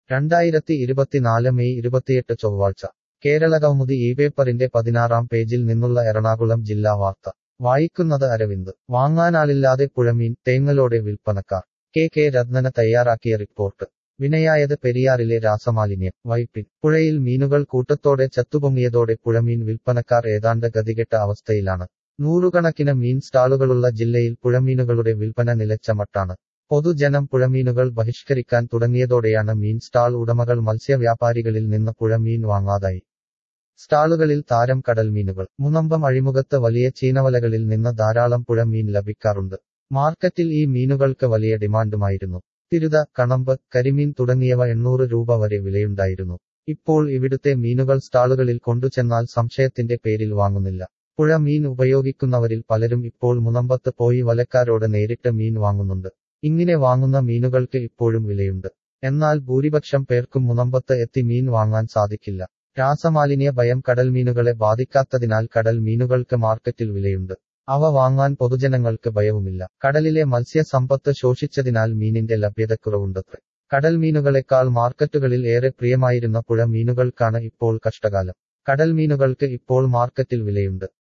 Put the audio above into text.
രണ്ടായിരത്തി ഇരുപത്തിനാല് മെയ് ഇരുപത്തിയെട്ട് ചൊവ്വാഴ്ച കേരള കൗമുദി ഈ പേപ്പറിന്റെ പതിനാറാം പേജിൽ നിന്നുള്ള എറണാകുളം ജില്ലാ വാർത്ത വായിക്കുന്നത് അരവിന്ദ് വാങ്ങാനാളില്ലാതെ പുഴമീൻ തേങ്ങലോടെ വിൽപ്പനക്കാർ കെ കെ രത്നന തയ്യാറാക്കിയ റിപ്പോർട്ട് വിനയായത് പെരിയാറിലെ രാസമാലിന്യം വൈപ്പിൻ പുഴയിൽ മീനുകൾ കൂട്ടത്തോടെ ചത്തുപൊങ്ങിയതോടെ പുഴമീൻ വിൽപ്പനക്കാർ ഏതാണ്ട് ഗതികെട്ട അവസ്ഥയിലാണ് നൂറുകണക്കിന് മീൻ സ്റ്റാളുകളുള്ള ജില്ലയിൽ പുഴമീനുകളുടെ വിൽപ്പന നിലച്ച മട്ടാണ് പൊതുജനം പുഴമീനുകൾ ബഹിഷ്കരിക്കാൻ തുടങ്ങിയതോടെയാണ് മീൻ സ്റ്റാൾ ഉടമകൾ മത്സ്യവ്യാപാരികളിൽ നിന്ന് പുഴമീൻ വാങ്ങാതായി സ്റ്റാളുകളിൽ താരം കടൽമീനുകൾ മുനമ്പം അഴിമുഖത്ത് വലിയ ചീനവലകളിൽ നിന്ന് ധാരാളം പുഴമീൻ ലഭിക്കാറുണ്ട് മാർക്കറ്റിൽ ഈ മീനുകൾക്ക് വലിയ ഡിമാൻഡുമായിരുന്നു തിരുത കണമ്പ് കരിമീൻ തുടങ്ങിയവ എണ്ണൂറ് രൂപ വരെ വിലയുണ്ടായിരുന്നു ഇപ്പോൾ ഇവിടുത്തെ മീനുകൾ സ്റ്റാളുകളിൽ കൊണ്ടുചെന്നാൽ സംശയത്തിന്റെ പേരിൽ വാങ്ങുന്നില്ല പുഴ മീൻ ഉപയോഗിക്കുന്നവരിൽ പലരും ഇപ്പോൾ മുനമ്പത്ത് പോയി വലക്കാരോട് നേരിട്ട് മീൻ വാങ്ങുന്നുണ്ട് ഇങ്ങനെ വാങ്ങുന്ന മീനുകൾക്ക് ഇപ്പോഴും വിലയുണ്ട് എന്നാൽ ഭൂരിപക്ഷം പേർക്കും മുനമ്പത്ത് എത്തി മീൻ വാങ്ങാൻ സാധിക്കില്ല രാസമാലിന്യ ഭയം കടൽമീനുകളെ ബാധിക്കാത്തതിനാൽ കടൽ മീനുകൾക്ക് മാർക്കറ്റിൽ വിലയുണ്ട് അവ വാങ്ങാൻ പൊതുജനങ്ങൾക്ക് ഭയവുമില്ല കടലിലെ മത്സ്യസമ്പത്ത് ശോഷിച്ചതിനാൽ മീനിന്റെ ലഭ്യതക്കുറവുണ്ടത്രേ കടൽ മീനുകളെക്കാൾ മാർക്കറ്റുകളിൽ ഏറെ പ്രിയമായിരുന്ന പുഴ മീനുകൾക്കാണ് ഇപ്പോൾ കഷ്ടകാലം കടൽ മീനുകൾക്ക് ഇപ്പോൾ മാർക്കറ്റിൽ വിലയുണ്ട്